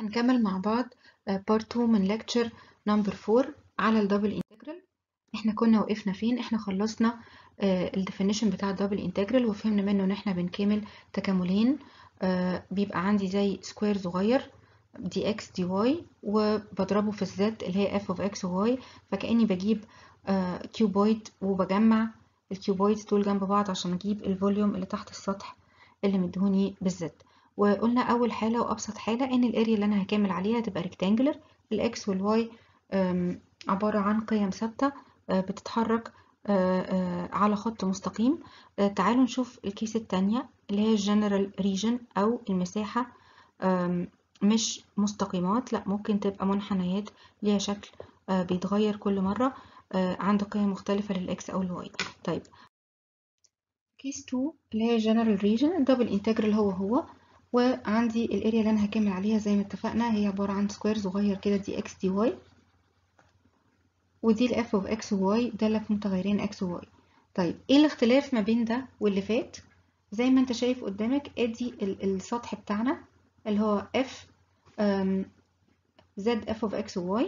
هنكمل مع بعض بارت 2 من lecture نمبر 4 على الدبل انتجرال احنا كنا وقفنا فين احنا خلصنا الديفينيشن بتاع الدبل انتجرال وفهمنا منه ان احنا بنكمل تكاملين آه، بيبقى عندي زي سكوير صغير دي اكس دي واي وبضربه في الزد اللي هي اف اوف اكس وواي فكأني بجيب آه، كيوبويد وبجمع الكيوبويدز دول جنب بعض عشان اجيب الفوليوم اللي تحت السطح اللي مدهوني بالزد وقلنا اول حاله وابسط حاله ان الاريا اللي انا هكمل عليها تبقى ريكتانجلر الاكس والواي عباره عن قيم ثابته بتتحرك على خط مستقيم تعالوا نشوف الكيس التانية اللي هي الجنرال ريجن او المساحه مش مستقيمات لا ممكن تبقى منحنيات ليها شكل بيتغير كل مره عند قيم مختلفه للاكس او الواي طيب كيس 2 اللي هي جنرال ريجن الدبل انتجرال هو هو وعندي الاريا اللي انا هكمل عليها زي ما اتفقنا هي عباره عن سكوير صغير كده دي اكس دي واي ودي الاف اوف اكس وواي داله في متغيرين اكس وواي طيب ايه الاختلاف ما بين ده واللي فات زي ما انت شايف قدامك ادي السطح بتاعنا اللي هو اف زد اف اوف اكس وواي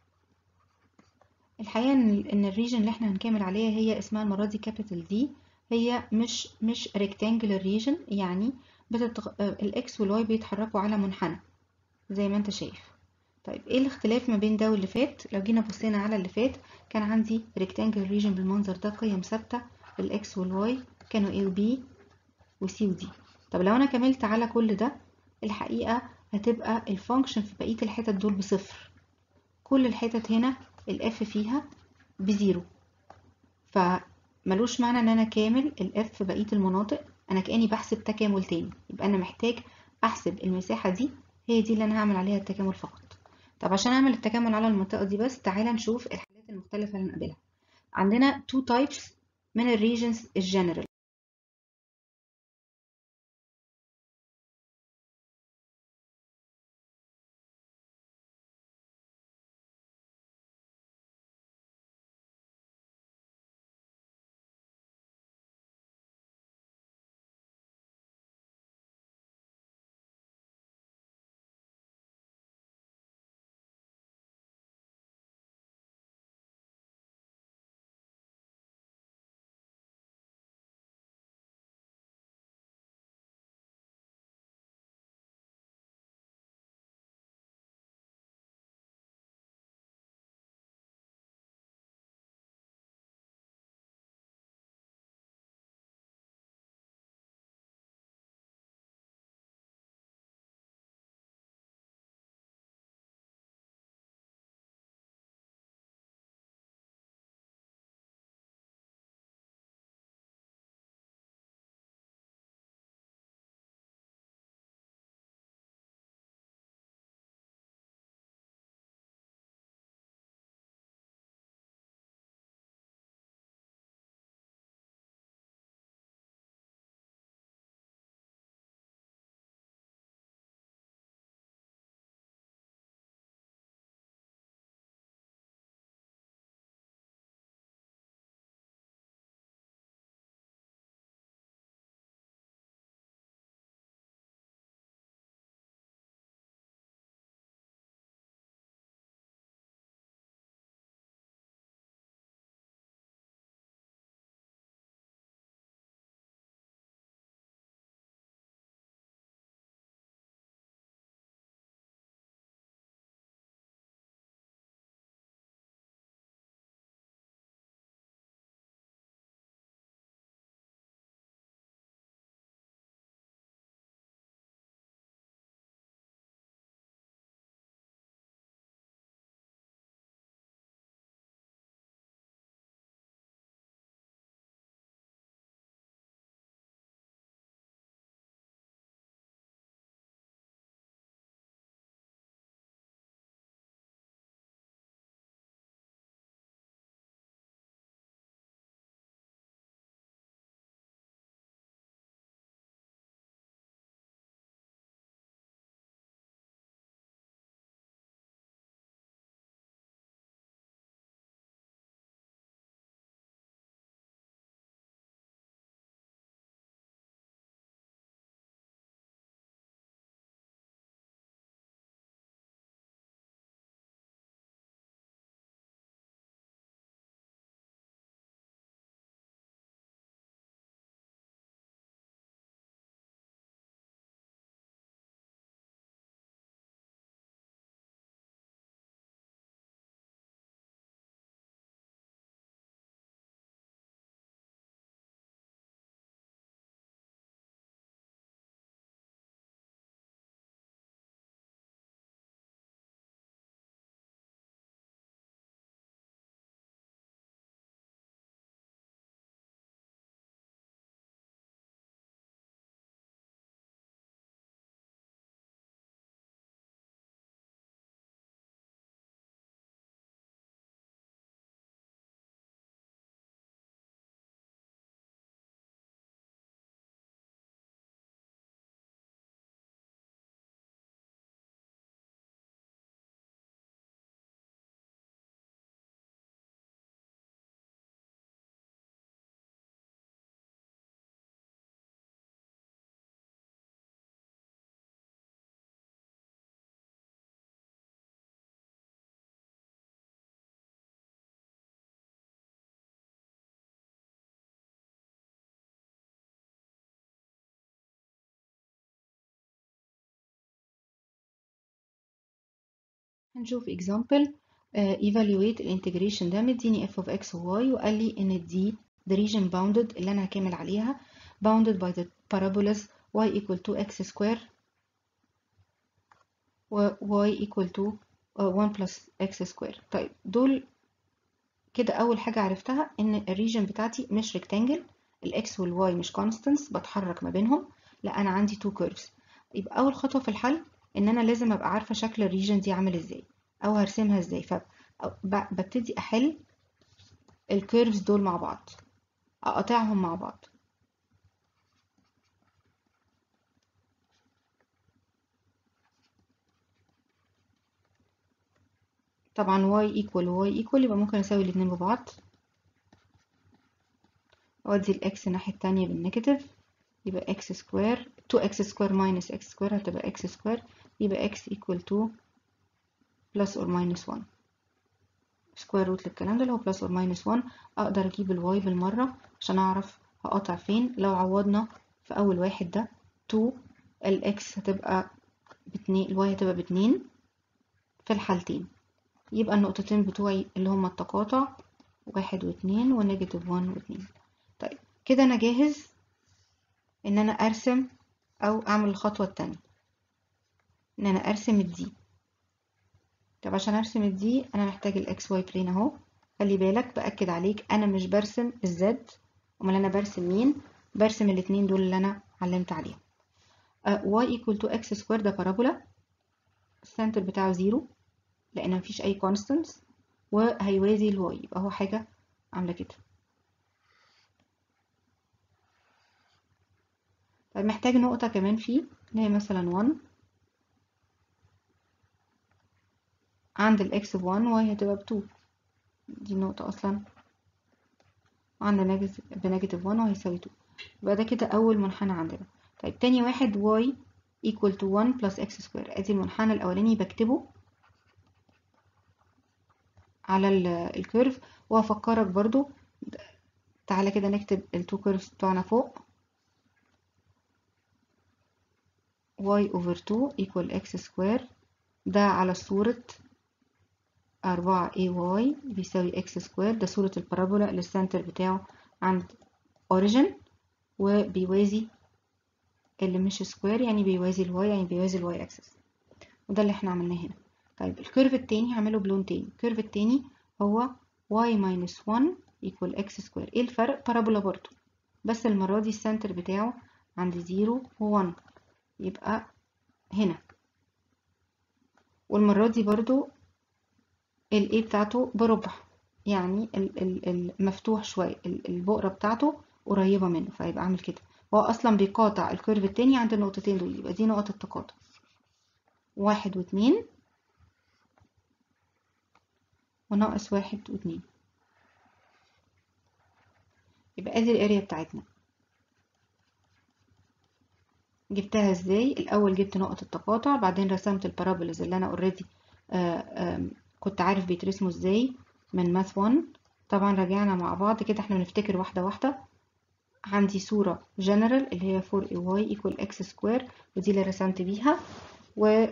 الحقيقه ان ان الريجن اللي احنا هنكمل عليها هي اسمها المره دي كابيتال دي هي مش مش ريكتانجلر ريجن يعني بتتغ... الاكس والواي بيتحركوا على منحنى زي ما انت شايف طيب ايه الاختلاف ما بين ده واللي فات لو جينا بصينا على اللي فات كان عندي ريكتانجل ريجن بالمنظر ده قيم ثابته الاكس والواي كانوا A و B و C و D طب لو انا كملت على كل ده الحقيقه هتبقى الفانكشن في بقيه الحتت دول بصفر كل الحتت هنا الاف فيها بزيرو فملوش معنى ان انا كامل الاف في بقيه المناطق انا كاني بحسب تكامل تاني يبقى انا محتاج احسب المساحه دي هي دي اللي انا هعمل عليها التكامل فقط طب عشان اعمل التكامل على المنطقه دي بس تعالى نشوف الحالات المختلفه اللي نقابلها عندنا تو تايبس من الريجنز الجنرال هنشوف example uh, evaluate الانتجريشن ده مديني f of x و y وقال لي ان دي the region bounded اللي انا هكمل عليها bounded by the parabolas y equal to x square و y equal to uh, 1 plus x square طيب دول كده اول حاجة عرفتها ان الريجن بتاعتي مش rectangle الاكس والواي مش constants بتحرك ما بينهم لا انا عندي two curves يبقى اول خطوة في الحل ان انا لازم ابقى عارفة شكل الريجن دي عامل ازاي او هرسمها ازاي فببتدي احل الكيرفز دول مع بعض اقطعهم مع بعض طبعا y equal y equal يبقى ممكن اساوي الاتنين ببعض وادي الاكس الناحية التانية بالنيجاتيف يبقى x سكوير 2x سكوير minus x سكوير هتبقى x سكوير يبقى x equal to plus or minus 1 سكوير روت للكلام ده اللي هو plus or minus 1 اقدر اجيب الواي بالمرة عشان اعرف هقطع فين لو عوضنا في اول واحد ده 2 الاكس هتبقى باتنين الواي هتبقى باتنين في الحالتين يبقى النقطتين بتوعي اللي هما التقاطع واحد واتنين ونيجاتيف وان واتنين طيب كده انا جاهز ان انا ارسم او اعمل الخطوة التانية ان انا ارسم الدي طب عشان ارسم الدي انا محتاج الاكس واي بلين اهو خلي بالك باكد عليك انا مش برسم الزد امال انا برسم مين برسم الاتنين دول اللي انا علمت عليهم uh, y equal to x سكوير ده بارابولا السنتر بتاعه زيرو لان مفيش اي constants وهيوازي الواي يبقى هو حاجة عاملة كده طيب محتاج نقطة كمان فيه اللي هي مثلا 1 عند الاكس ب 1 واي هتبقى ب 2 دي النقطة اصلا عند بنيجاتيف 1 وهيساوي 2 يبقى ده كده اول منحنى عندنا طيب تاني واحد y equal to 1 plus x square ادي المنحنى الاولاني بكتبه على الكيرف وهفكرك برضو تعالى كده نكتب التو كيرفز بتوعنا فوق y over 2 equal x square ده على صورة 4 ay بيساوي x square ده صورة البارابولا اللي السنتر بتاعه عند origin وبيوازي اللي مش سكوير يعني بيوازي الواي يعني بيوازي الواي اكسس وده اللي احنا عملناه هنا طيب الكيرف التاني هعمله بلون تاني الكيرف التاني هو y minus 1 equal x سكوير ايه الفرق بارابولا برضو بس المرة دي السنتر بتاعه عند 0 و 1 يبقى هنا والمرة دي برضو ال A بتاعته بربع يعني المفتوح شوية البقرة بتاعته قريبة منه فيبقى عامل كده هو أصلا بيقاطع الكيرف التاني عند النقطتين دول يبقى دي نقطة تقاطع واحد واتنين وناقص واحد واتنين يبقى ادي الاريا بتاعتنا جبتها ازاي الاول جبت نقطة التقاطع بعدين رسمت البارابولز اللي انا اوريدي كنت عارف بيترسموا ازاي من ماث 1 طبعا رجعنا مع بعض كده احنا بنفتكر واحدة واحدة عندي صورة جنرال اللي هي 4ay equal x square ودي اللي رسمت بيها و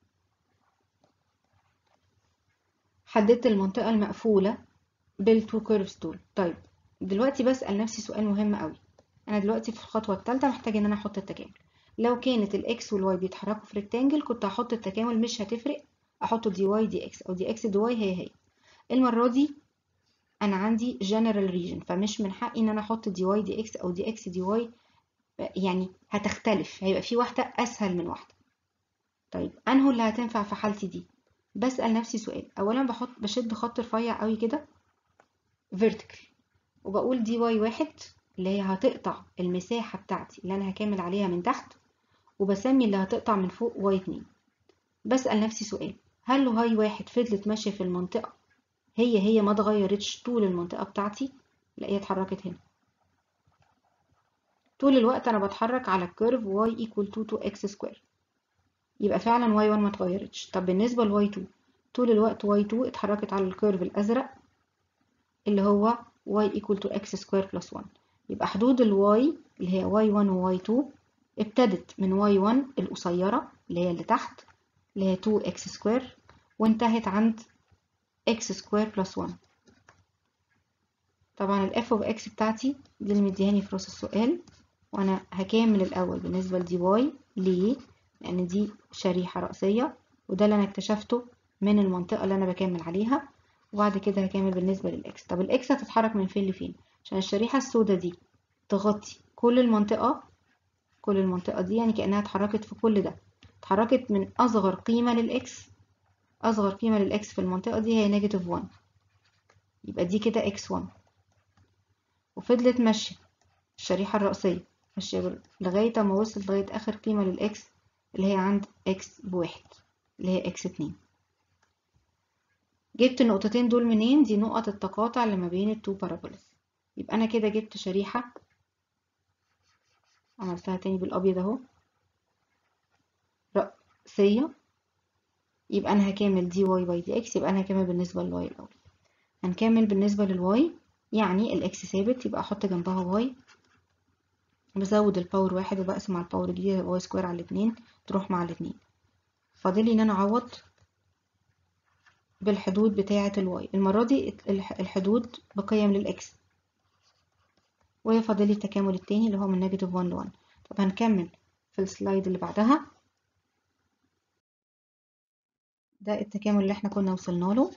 حددت المنطقة المقفولة بالتو كيرفز دول طيب دلوقتي بسأل نفسي سؤال مهم قوي انا دلوقتي في الخطوة الثالثة محتاجة ان انا احط التكامل لو كانت الاكس والواي بيتحركوا في ريكتانجل كنت هحط التكامل مش هتفرق احط دي واي دي اكس او دي اكس دي واي هي هي المرة دي انا عندي general region فمش من حقي ان انا احط دي واي دي اكس او دي اكس دي واي يعني هتختلف هيبقى في واحدة اسهل من واحدة طيب انه اللي هتنفع في حالتي دي بسأل نفسي سؤال اولا بحط بشد خط رفيع قوي كده vertical وبقول دي واي واحد اللي هي هتقطع المساحة بتاعتي اللي انا هكمل عليها من تحت وبسمي اللي هتقطع من فوق واي اتنين بسأل نفسي سؤال هل هاي واحد فضلت ماشية في المنطقة هي هي ما اتغيرتش طول المنطقة بتاعتي لا هي اتحركت هنا طول الوقت انا بتحرك على الكيرف y equal to 2x سكوير يبقى فعلا y1 ما اتغيرتش طب بالنسبة ل y2 طول الوقت y2 اتحركت على الكيرف الازرق اللي هو y equal to x سكوير plus 1 يبقى حدود ال y اللي هي y1 و y2 ابتدت من y1 القصيرة اللي هي اللي تحت اللي هي 2x سكوير وانتهت عند x سكوير بلس 1 طبعا الاف اوف اكس بتاعتي دي اللي مديهاني في راس السؤال وانا هكامل الاول بالنسبه لدي واي ليه لان دي شريحه رأسيه وده اللي انا اكتشفته من المنطقه اللي انا بكمل عليها وبعد كده هكمل بالنسبه للاكس طب الاكس هتتحرك من فين لفين عشان الشريحه السوداء دي تغطي كل المنطقه كل المنطقه دي يعني كانها اتحركت في كل ده اتحركت من اصغر قيمه للاكس اصغر قيمه للاكس في المنطقه دي هي نيجاتيف 1 يبقى دي كده اكس 1 وفضلت ماشيه الشريحه الرأسيه ماشيه لغايه ما وصلت لغايه اخر قيمه للاكس اللي هي عند اكس بواحد اللي هي اكس 2 جبت النقطتين دول منين دي نقط التقاطع اللي ما بين التو بارابولز يبقى انا كده جبت شريحه عملتها تاني بالابيض اهو رأسيه يبقى انا هكمل دي واي باي دي اكس يبقى انا هكمل بالنسبه للواي الاول هنكمل بالنسبه للواي يعني الاكس ثابت يبقى احط جنبها واي بزود الباور واحد وبقسم على الباور الجديدة واي سكوير على الاتنين تروح مع الاتنين فاضل لي ان انا اعوض بالحدود بتاعة الواي المرة دي الحدود بقيم للاكس وفاضل لي التكامل التاني اللي هو من نيجاتيف 1 ل 1 طب هنكمل في السلايد اللي بعدها ده التكامل اللي احنا كنا وصلنا له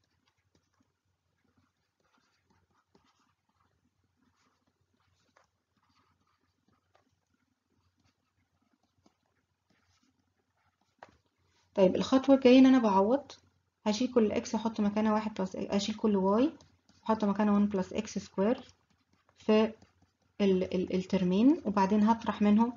طيب الخطوة الجاية ان انا بعوض هشيل كل اكس واحط مكانها واحد بلس اشيل كل واي واحط مكانها 1 بلس اكس سكوير في ال ال الترمين وبعدين هطرح منهم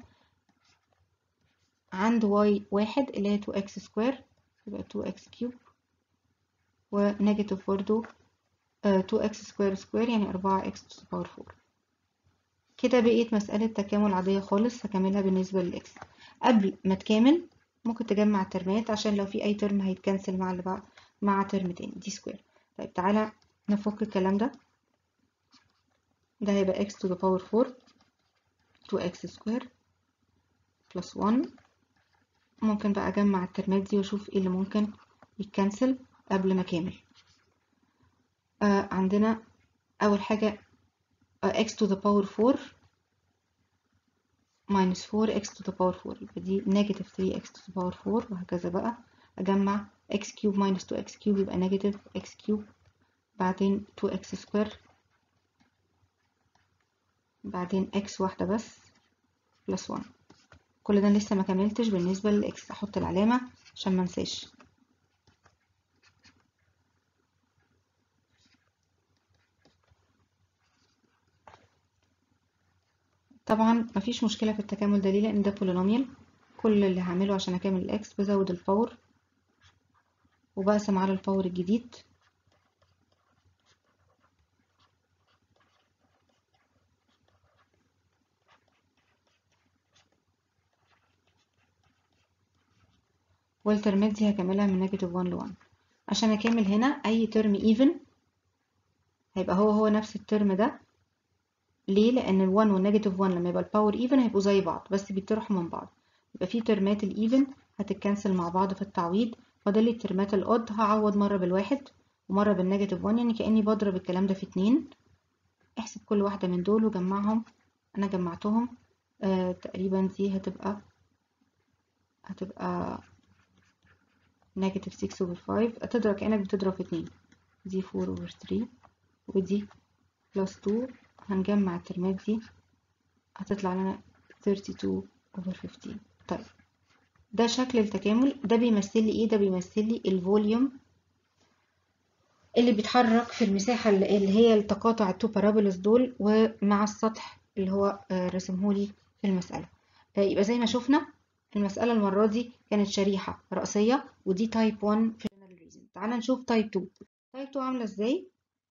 عند واي واحد اللي هي 2 اكس سكوير يبقى 2 اكس كيوب ونيجاتيف برضو 2 اكس سكوير سكوير يعني 4 اكس تو باور 4 كده بقيت مسألة تكامل عادية خالص هكملها بالنسبة للإكس قبل ما تكامل ممكن تجمع الترمات عشان لو في أي ترم هيتكنسل مع اللي بعد مع ترم تاني دي سكوير طيب تعالى نفك الكلام ده ده هيبقى x to the power 4 2x سكوير plus 1 ممكن بقى أجمع الترمات دي وأشوف ايه اللي ممكن يتكنسل قبل ما أكمل آه عندنا أول حاجة x to the power 4 minus 4x to the power 4 يبقى دي negative 3x to the power 4 وهكذا بقى أجمع x cube minus 2x cube يبقى negative x cube بعدين 2x سكوير بعدين x واحدة بس plus 1 كل ده لسه ما كملتش بالنسبة للx أحط العلامة عشان ما انساش طبعا مفيش مشكلة في التكامل ده ليه لأن ده بولينوميال كل اللي هعمله عشان أكمل الإكس بزود الباور وبقسم على الباور الجديد والترمات دي هكملها من نيجاتيف 1 ل 1 عشان أكمل هنا أي ترم ايفن هيبقى هو هو نفس الترم ده ليه لان ال1 والنيجاتيف 1 لما يبقى الباور ايفن هيبقوا زي بعض بس بيطرحوا من بعض يبقى في ترمات الايفن هتتكنسل مع بعض في التعويض فاضل لي الترمات الاود هعوض مره بالواحد ومره بالنيجاتيف 1 يعني كاني بضرب الكلام ده في اتنين احسب كل واحده من دول وجمعهم انا جمعتهم آه تقريبا دي هتبقى هتبقى نيجاتيف 6 over 5 هتضرب كأنك بتضرب في اتنين دي 4 over 3 ودي بلس 2 هنجمع الترمات دي هتطلع لنا 32 over 15 طيب ده شكل التكامل ده بيمثل لي ايه ده بيمثل لي الفوليوم اللي بيتحرك في المساحة اللي هي التقاطع التو بارابولز دول ومع السطح اللي هو رسمهولي في المسألة يبقى زي ما شفنا المسألة المرة دي كانت شريحة رأسية ودي تايب 1 في general reason تعال نشوف تايب 2 تايب 2 عاملة ازاي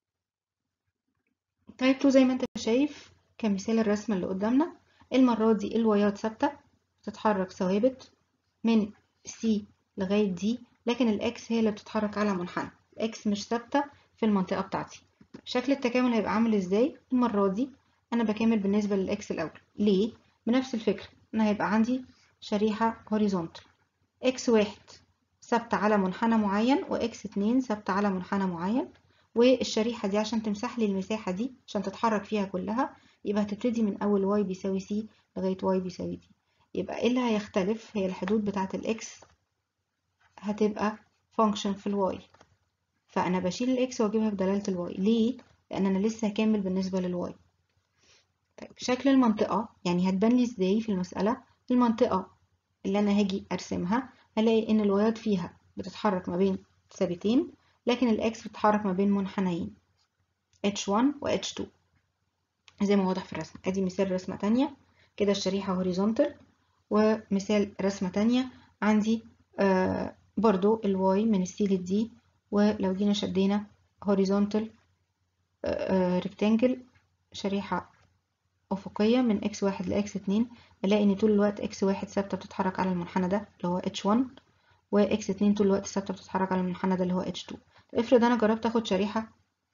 تايب 2 زي ما انت شايف كمثال الرسمة اللي قدامنا المرة دي الوايات ثابتة بتتحرك ثوابت من C لغاية D لكن الإكس هي اللي بتتحرك على منحنى الإكس مش ثابتة في المنطقة بتاعتي شكل التكامل هيبقى عامل ازاي المرة دي أنا بكامل بالنسبة للإكس الأول ليه؟ بنفس الفكرة أنا هيبقى عندي شريحة horizontal إكس واحد ثابتة على منحنى معين وإكس اتنين ثابتة على منحنى معين والشريحة دي عشان تمسح لي المساحة دي عشان تتحرك فيها كلها يبقى هتبتدي من أول واي بيساوي سي لغاية واي بيساوي دي يبقى ايه اللي هيختلف هي الحدود بتاعة الإكس هتبقى فانكشن في الواي فأنا بشيل الإكس وأجيبها في دلالة الواي ليه؟ لأن أنا لسه هكمل بالنسبة للواي طيب شكل المنطقة يعني هتبان لي ازاي في المسألة المنطقة اللي أنا هاجي أرسمها هلاقي إن الوايات فيها بتتحرك ما بين ثابتين لكن الإكس بتتحرك ما بين منحنيين H1 و H2 زي ما واضح في الرسمة أدي مثال رسمة تانية كده الشريحة horizontal ومثال رسمة تانية عندي آه برضو الواي من السي للدي ولو جينا شدينا horizontal آه rectangle شريحة أفقية من x واحد ل x اتنين ألاقي إن طول الوقت x واحد ثابتة بتتحرك على المنحنى ده اللي هو h1 و x اتنين طول الوقت ثابتة بتتحرك على المنحنى ده اللي هو h2 افرض أنا جربت أخد شريحة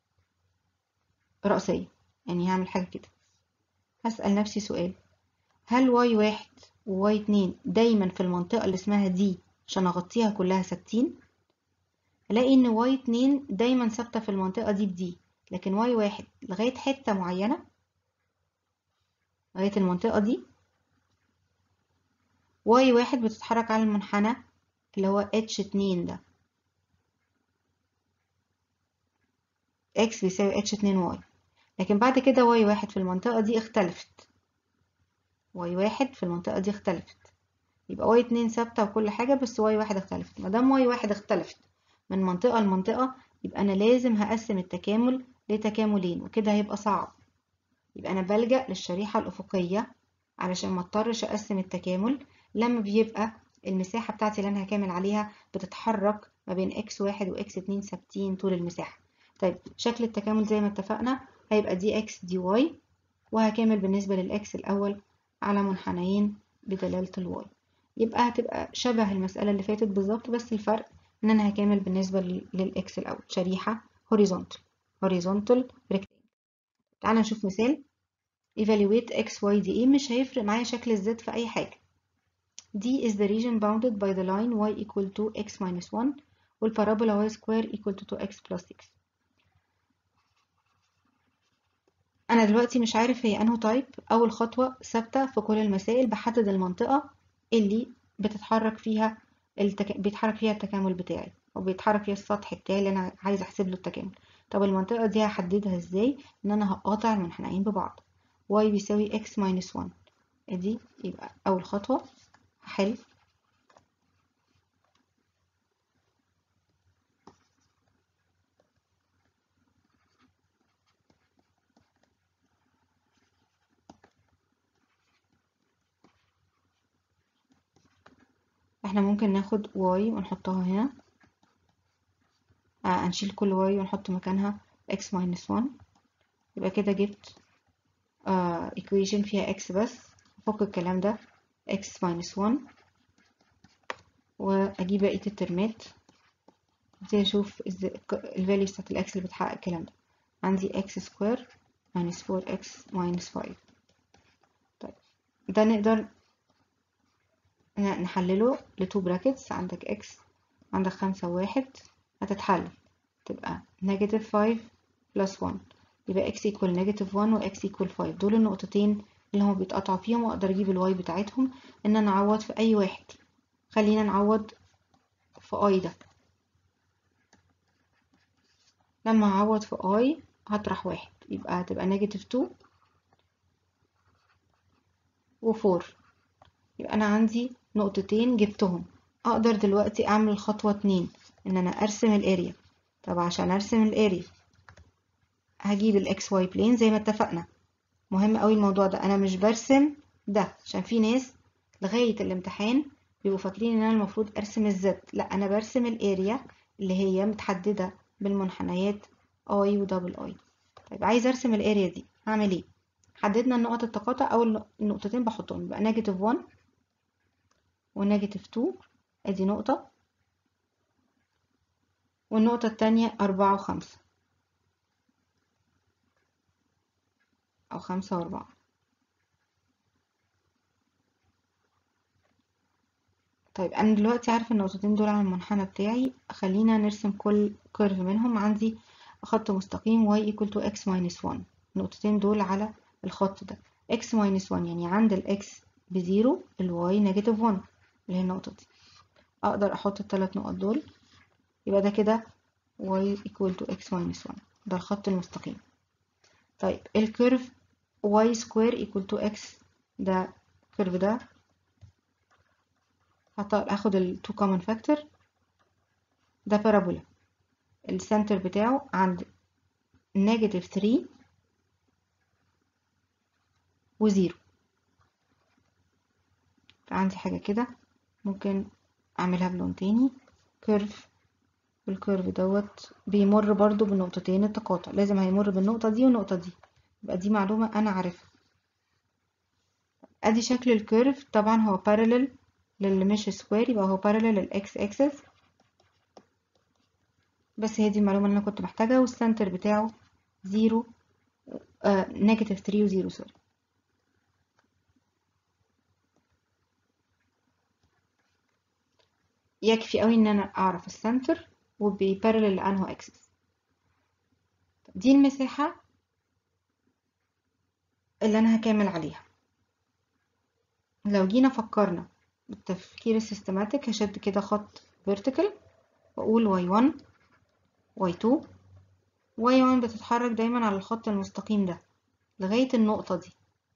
رأسية يعني هعمل حاجة كده هسأل نفسي سؤال هل y واحد و y اتنين دايما في المنطقة اللي اسمها دي عشان أغطيها كلها ثابتين ألاقي إن y اتنين دايما ثابتة في المنطقة دي بدي لكن y واحد لغاية حتة معينة لغاية المنطقة دي y واحد بتتحرك على المنحنى اللي هو h اتنين ده x بيساوي h اتنين y لكن بعد كده y واحد في المنطقة دي اختلفت y واحد في المنطقة دي اختلفت يبقى y اتنين ثابتة وكل حاجة بس y واحد اختلفت مادام y واحد اختلفت من منطقة لمنطقة يبقى أنا لازم هقسم التكامل لتكاملين وكده هيبقى صعب يبقى أنا بلجأ للشريحة الأفقية علشان ما اضطرش أقسم التكامل لما بيبقى المساحة بتاعتي اللي أنا هكامل عليها بتتحرك ما بين x واحد و x اتنين ثابتين طول المساحة طيب شكل التكامل زي ما اتفقنا هيبقى دي x دي y وهكامل بالنسبة للإكس الأول على منحنيين بدلالة الواي يبقى هتبقى شبه المسألة اللي فاتت بالظبط بس الفرق إن أنا هكامل بالنسبة للإكس الأول شريحة horizontal horizontal rectangle تعال نشوف مثال evaluate x y دي ايه مش هيفرق معايا شكل الزد في أي حاجة D is the region bounded by the line y equal to x minus 1 والبارابولا y square equal to 2x plus 6 أنا دلوقتي مش عارف هي أنه تايب أول خطوة ثابتة في كل المسائل بحدد المنطقة اللي بتتحرك فيها التك... بيتحرك فيها التكامل بتاعي أو بيتحرك فيها السطح بتاعي اللي أنا عايزة أحسب له التكامل طب المنطقة دي هحددها إزاي إن أنا هقاطع المنحنيين ببعض y بيساوي x minus 1 دي يبقى أول خطوة هحل احنا ممكن ناخد y ونحطها هنا آه هنشيل كل y ونحط مكانها x minus 1 يبقى كده جبت آه equation فيها x بس فوق الكلام ده x minus 1 واجيب بقية الترمات ازاي اشوف الفاليو بتاعت الاكس اللي بتحقق الكلام ده عندي x سكوير minus 4x minus 5 طيب ده نقدر نحلله لتو براكتس عندك x عندك خمسة وواحد هتتحل تبقى نيجاتيف 5 بلس 1 يبقى x equal نيجاتيف 1 و x equal 5 دول النقطتين اللي هما بيتقطعوا فيهم واقدر اجيب الواي بتاعتهم ان انا اعوض في اي واحد خلينا نعوض في اي ده لما اعوض في اي هطرح واحد يبقى هتبقى نيجاتيف 2 و 4 يبقى انا عندي نقطتين جبتهم اقدر دلوقتي اعمل خطوة اتنين ان انا ارسم الاريا طب عشان ارسم الاريا هجيب الاكس واي بلين زي ما اتفقنا مهم قوي الموضوع ده انا مش برسم ده عشان في ناس لغاية الامتحان بيبقوا فاكرين ان انا المفروض ارسم الزد لا انا برسم الاريا اللي هي متحددة بالمنحنيات اي ودبل اي طيب عايز ارسم الاريا دي هعمل ايه حددنا النقط التقاطع اول النقطتين بحطهم يبقى نيجاتيف 1 ونيجاتيف 2 ادي نقطة والنقطة التانية أربعة وخمسة أو خمسة وأربعة طيب انا دلوقتي عارفه النقطتين دول على المنحنى بتاعي خلينا نرسم كل كيرف منهم عندي خط مستقيم y equal to x minus 1 النقطتين دول على الخط ده x minus 1 يعني عند ال x بزيرو ال y نيجاتيف 1 اللي هي النقطة دي اقدر احط الثلاث نقط دول يبقى ده كده y equal to x minus 1 ده الخط المستقيم طيب الكيرف y square equal to x ده الكيرف ده هاخد ال 2 common factor ده بارابولا السنتر بتاعه عند نيجاتيف 3 وزيرو عندي حاجة كده ممكن أعملها بلون تاني كيرف والكيرف دوت بيمر برضو بنقطتين التقاطع لازم هيمر بالنقطة دي والنقطة دي يبقى دي معلومة أنا عارفها أدي شكل الكيرف طبعا هو parallel للي مش سكوير يبقى هو parallel للإكس أكسس بس هي دي المعلومة اللي أنا كنت محتاجها والسنتر بتاعه زيرو نيجاتيف 3 وزيرو سوري يكفي قوي ان انا اعرف السنتر وبيبارلل لانه اكسس دي المساحة اللي انا هكمل عليها لو جينا فكرنا بالتفكير السيستماتيك هشد كده خط vertical واقول y1 y2 y1 بتتحرك دايما على الخط المستقيم ده لغاية النقطة دي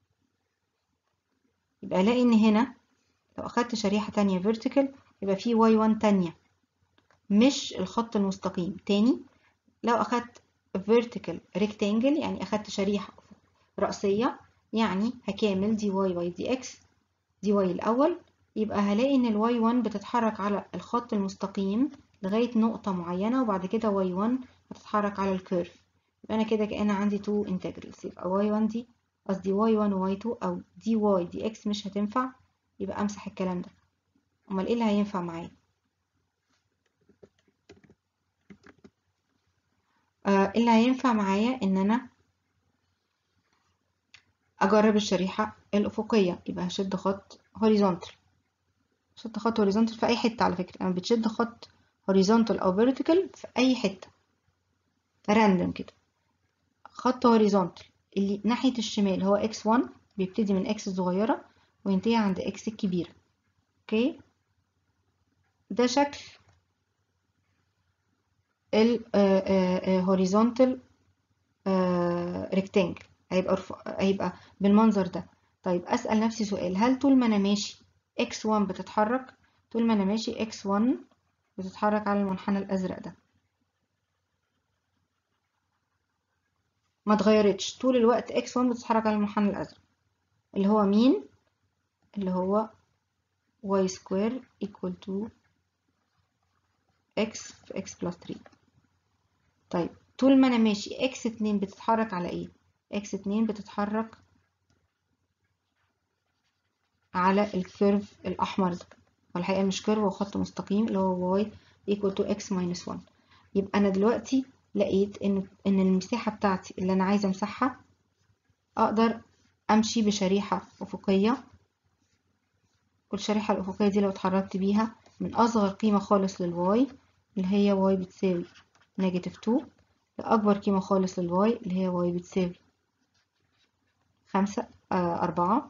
يبقى الاقي ان هنا لو اخدت شريحة تانية vertical يبقى في y1 تانية مش الخط المستقيم تاني لو أخدت vertical rectangle يعني أخدت شريحة رأسية يعني هكامل دي y y دي x دي y الأول يبقى هلاقي إن ال y1 بتتحرك على الخط المستقيم لغاية نقطة معينة وبعد كده y1 هتتحرك على الكيرف يبقى أنا كده كأن عندي two integrals يبقى y1 دي قصدي y1 و y2 أو دي y دي x مش هتنفع يبقى أمسح الكلام ده امال ايه اللي هينفع معايا آه اللي هينفع معايا ان انا اجرب الشريحة الافقية يبقى هشد خط هوريزونتال شد خط هوريزونتال في اي حتة على فكرة انا بتشد خط هوريزونتال او فيرتيكال في اي حتة راندوم كده خط هوريزونتال اللي ناحية الشمال هو x1 بيبتدي من x الصغيرة وينتهي عند x الكبيرة اوكي ده شكل ال horizontal rectangle هيبقى هيبقى بالمنظر ده طيب أسأل نفسي سؤال هل طول ما أنا ماشي x1 بتتحرك طول ما أنا ماشي x1 بتتحرك على المنحنى الأزرق ده ما اتغيرتش طول الوقت x1 بتتحرك على المنحنى الأزرق اللي هو مين اللي هو y square equal to x في x plus 3 طيب طول ما انا ماشي x2 بتتحرك على ايه x2 بتتحرك على الكيرف الاحمر ده والحقيقه مش كيرف هو خط مستقيم اللي هو y equal to x minus 1 يبقى انا دلوقتي لقيت ان ان المساحه بتاعتي اللي انا عايزه امسحها اقدر امشي بشريحه افقيه والشريحه الافقيه دي لو اتحركت بيها من اصغر قيمه خالص للواي اللي هي y بتساوي نيجاتيف 2 لأكبر قيمة خالص للواي اللي هي y بتساوي خمسة آه أربعة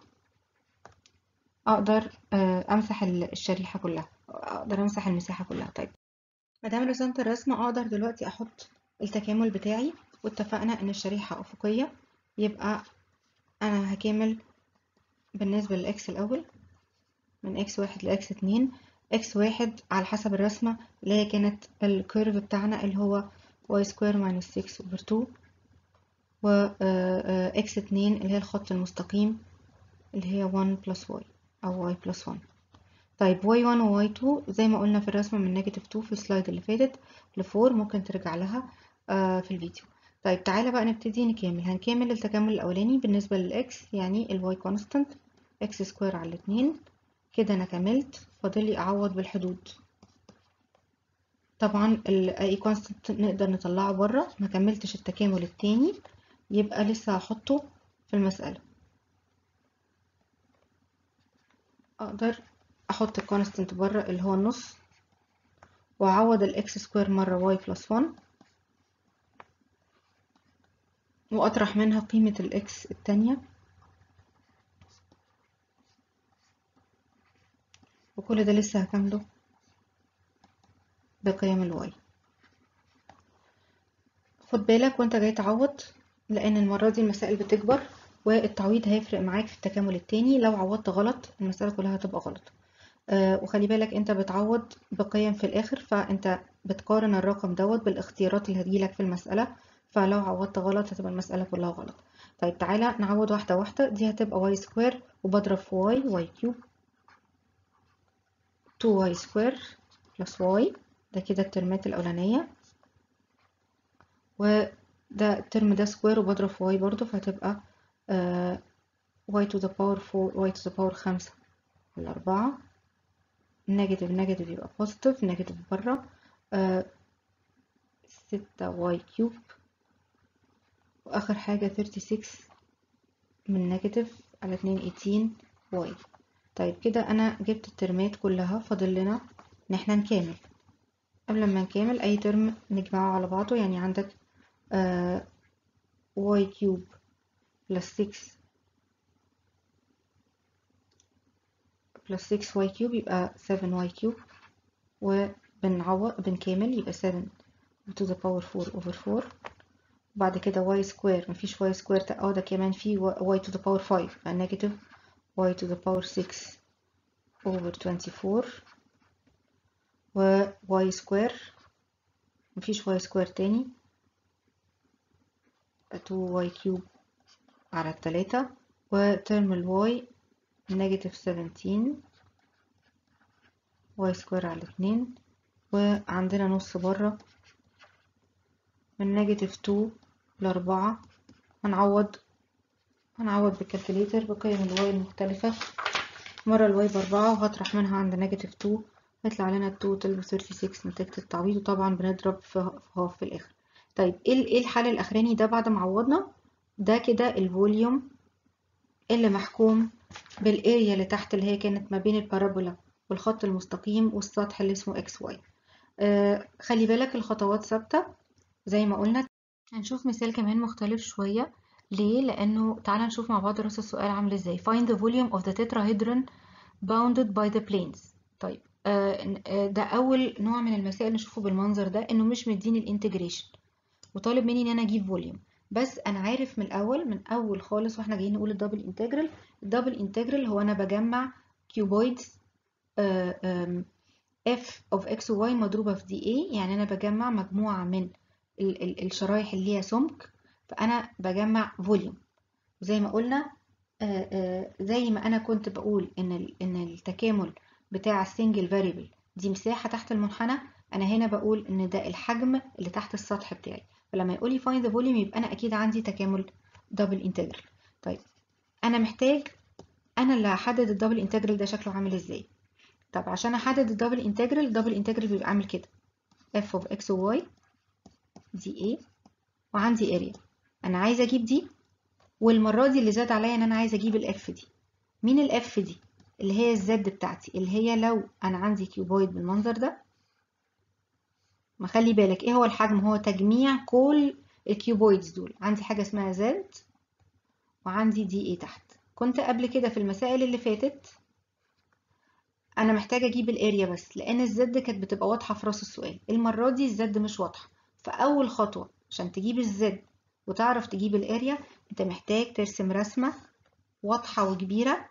أقدر آه أمسح الشريحة كلها أقدر أمسح المساحة كلها طيب مادام رسمت الرسمة أقدر دلوقتي أحط التكامل بتاعي واتفقنا إن الشريحة أفقية يبقى أنا هكامل بالنسبة للإكس الأول من إكس واحد لإكس اتنين اكس واحد على حسب الرسمة اللي هي كانت الكيرف بتاعنا اللي هو y سكوير minus 6 over 2 و اكس اتنين اللي هي الخط المستقيم اللي هي 1 plus y أو y plus 1 طيب y1 و y2 زي ما قلنا في الرسمة من نيجاتيف 2 في السلايد اللي فاتت ل 4 ممكن ترجع لها في الفيديو طيب تعالى بقى نبتدي نكمل هنكمل التكامل الأولاني بالنسبة للإكس يعني ال y constant x سكوير على الاتنين كده أنا كملت فاضلي أعوض بالحدود طبعا ال constant نقدر نطلعه بره ما كملتش التكامل التاني يبقى لسه هحطه في المسألة أقدر احط الكونستنت بره اللي هو النص واعوض الاكس سكوير مرة واي بلس 1 واطرح منها قيمة الاكس التانية وكل ده لسه هكمله بقيم الواي خد بالك وانت جاي تعوض لان المرة دي المسائل بتكبر والتعويض هيفرق معاك في التكامل التاني لو عوضت غلط المسألة كلها هتبقى غلط آه وخلي بالك انت بتعوض بقيم في الاخر فانت بتقارن الرقم دوت بالاختيارات اللي هتجيلك في المسألة فلو عوضت غلط هتبقى المسألة كلها غلط طيب تعالى نعوض واحدة واحدة دي هتبقى واي سكوير وبضرب في واي واي كيوب 2 واي سكوير بلس واي ده كده الترمات الأولانية وده الترم ده سكوير وبضرب في واي برضو فهتبقى آه y to the power 4 y to the power 5 على 4 نيجاتيف نيجاتيف يبقى بوزيتيف نيجاتيف بره آه 6 y كيوب واخر حاجة 36 من نيجاتيف على 2 18 y طيب كده انا جبت الترمات كلها فاضل لنا ان احنا نكامل قبل ما نكامل اي ترم نجمعه على بعضه يعني عندك آه y كيوب بلس 6 بلس 6 y كيوب يبقى 7 y كيوب وبنعوض بنكامل يبقى 7 to the power 4 over 4 وبعد كده y سكوير مفيش y سكوير اه ده كمان في y to the power 5 يبقى negative y to the power 6 over 24 و y سكوير مفيش y سكوير تاني 2 y كيوب على التلاتة وترم ال y نيجاتيف 17 y سكوير على اتنين وعندنا نص بره من نيجاتيف 2 لأربعة هنعوض هنعوض بالكالكوليتر بقيم الواي المختلفة مرة الواي بأربعة وهطرح منها عند نيجاتيف 2 هيطلع لنا التوتال ب 36 نتيجة التعويض وطبعا بنضرب في هاف في الآخر طيب ايه الحل الأخراني ده بعد ما عوضنا ده كده الفوليوم اللي محكوم بالاريا اللي تحت اللي هي كانت ما بين البارابولا والخط المستقيم والسطح اللي اسمه اكس واي آه خلي بالك الخطوات ثابتة زي ما قلنا هنشوف مثال كمان مختلف شوية ليه؟ لأنه تعالى نشوف مع بعض رأس السؤال عامل ازاي find the volume of the tetrahedron bounded by the planes طيب آه ده أول نوع من المسائل نشوفه بالمنظر ده إنه مش مديني الانتجريشن وطالب مني إن أنا أجيب فوليوم بس أنا عارف من الأول من أول خالص واحنا جايين نقول الدبل انتجرال الدبل انتجرال هو أنا بجمع كيوبويدز آه f of x و y مضروبة في dA يعني أنا بجمع مجموعة من ال ال الشرايح اللي ليها سمك فأنا بجمع فوليوم وزي ما قلنا آآ آآ زي ما أنا كنت بقول إن إن التكامل بتاع السنجل فاريبل دي مساحة تحت المنحنى أنا هنا بقول إن ده الحجم اللي تحت السطح بتاعي فلما يقولي find the volume يبقى أنا أكيد عندي تكامل دبل انتجرال طيب أنا محتاج أنا اللي هحدد الدبل انتجرال ده شكله عامل إزاي طب عشان أحدد الدبل انتجرال الدبل انتجرال بيبقى عامل كده f of x و y دي A وعندي اريا انا عايزه اجيب دي والمره دي اللي زاد عليا ان انا عايزه اجيب الاف دي مين الاف دي اللي هي الزد بتاعتي اللي هي لو انا عندي كيوبويد بالمنظر ده ما خلي بالك ايه هو الحجم هو تجميع كل الكيوبويدز دول عندي حاجه اسمها زد وعندي دي ايه تحت كنت قبل كده في المسائل اللي فاتت انا محتاجه اجيب الاريا بس لان الزد كانت بتبقى واضحه في راس السؤال المره دي الزد مش واضحه فاول خطوه عشان تجيب الزد وتعرف تجيب الاريا انت محتاج ترسم رسمه واضحه وكبيره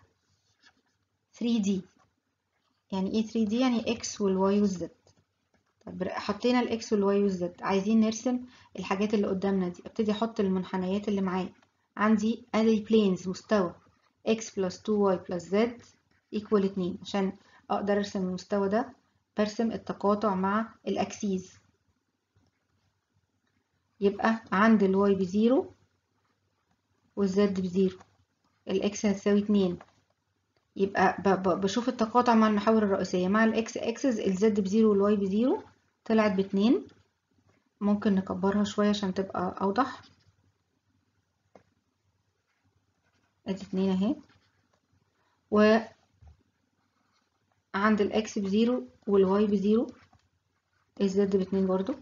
3D يعني ايه 3D يعني x والواي والزد طب حطينا الاكس والواي والزد عايزين نرسم الحاجات اللي قدامنا دي ابتدي احط المنحنيات اللي معايا عندي ادي بلينز مستوى x plus 2y plus z equal 2 عشان اقدر ارسم المستوى ده برسم التقاطع مع الاكسيز يبقى عند الواي بزيرو والزد بزيرو الاكس هتساوي اتنين يبقى بشوف التقاطع مع المحاور الرئيسية مع الاكس اكسس الزد بزيرو والواي بزيرو طلعت باتنين ممكن نكبرها شوية عشان تبقى أوضح ادي اتنين اهي و عند الاكس بزيرو والواي بزيرو الزد باتنين برضو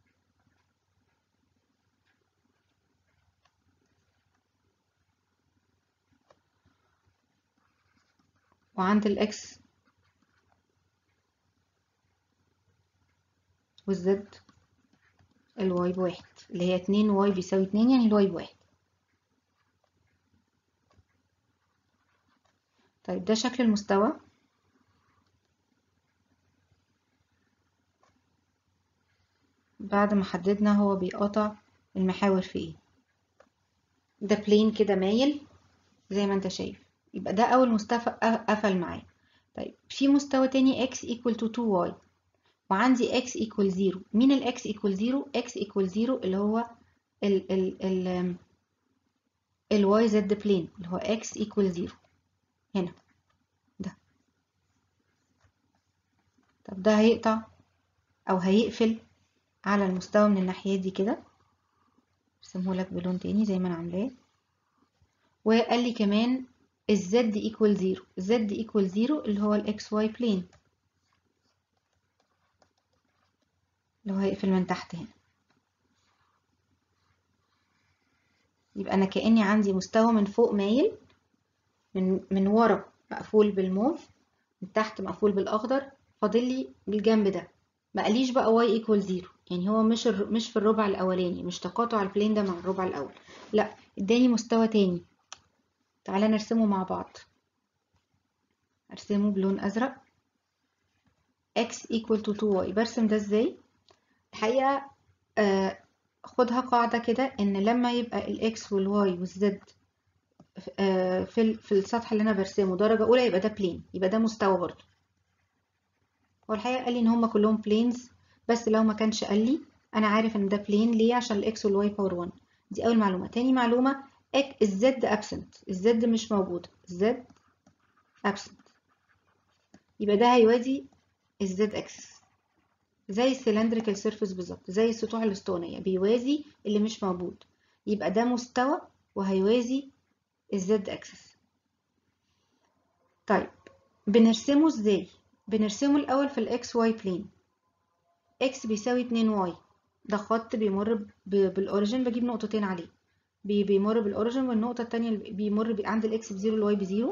وعند الاكس والزد الواي بواحد اللي هي اتنين واي بيساوي اتنين يعني الواي بواحد طيب ده شكل المستوى بعد ما حددنا هو بيقطع المحاور في ايه ده بلين كده مايل زي ما انت شايف يبقى ده اول مستوى قفل معايا طيب في مستوى تاني x equal to 2y وعندي x equal 0 مين ال x equal 0 x equal 0 اللي هو ال ال ال ال y z plane اللي هو x equal 0 هنا ده طب ده هيقطع او هيقفل على المستوى من الناحية دي كده ارسمهولك بلون تاني زي ما انا عاملاه وقال لي كمان الزد equal 0 الزد equal 0 اللي هو الاكس واي plane اللي هو هيقفل من تحت هنا يبقى انا كأني عندي مستوى من فوق مايل من من ورا مقفول بالموف من تحت مقفول بالاخضر فاضل لي الجنب ده ما قاليش بقى y equal 0 يعني هو مش مش في الربع الاولاني مش تقاطع البلين ده مع الربع الاول لا اداني مستوى تاني تعالى نرسمه مع بعض ارسمه بلون ازرق x equal to 2y برسم ده ازاي الحقيقة آه خدها قاعدة كده ان لما يبقى الاكس والواي والزد آه في في السطح اللي انا برسمه درجة اولى يبقى ده بلين يبقى ده مستوى برضه هو الحقيقة قال لي ان هما كلهم بلينز بس لو ما كانش قال لي انا عارف ان ده بلين ليه عشان الاكس والواي باور 1 دي اول معلومة تاني معلومة الزد ابسنت الزد مش موجود الزد ابسنت يبقى ده هيوازي الزد اكسس زي السلندريكال سيرفيس بالظبط زي السطوح الاسطوانية بيوازي اللي مش موجود يبقى ده مستوى وهيوازي الزد اكسس طيب بنرسمه ازاي بنرسمه الاول في الاكس واي بلين اكس بيساوي 2 واي ده خط بيمر بالاوريجين بجيب نقطتين عليه بي بيمر بالاوريجين والنقطه الثانيه بيمر بي عند الاكس بزيرو الواي بزيرو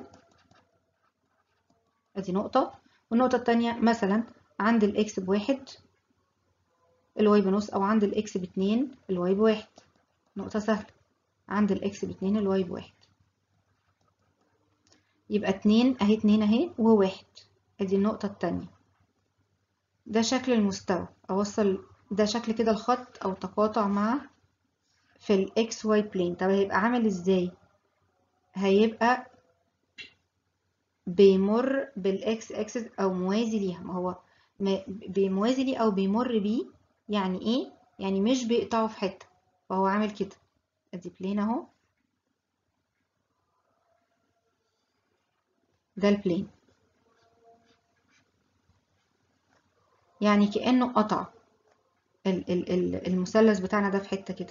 ادي نقطه والنقطه الثانيه مثلا عند الاكس بواحد الواي بنص او عند الاكس باتنين الواي بواحد نقطه سهله عند الاكس باتنين الواي بواحد يبقى اتنين اهي اتنين اهي وواحد ادي النقطه الثانيه ده شكل المستوى اوصل ده شكل كده الخط او تقاطع مع في الاكس واي بلين طب هيبقى عامل ازاي هيبقى بيمر بالاكس اكسس او موازي ليها ما هو بموازي ليه او بيمر بيه يعني ايه يعني مش بيقطعه في حته فهو عامل كده ادي بلين اهو ده البلين يعني كأنه قطع المثلث بتاعنا ده في حتة كده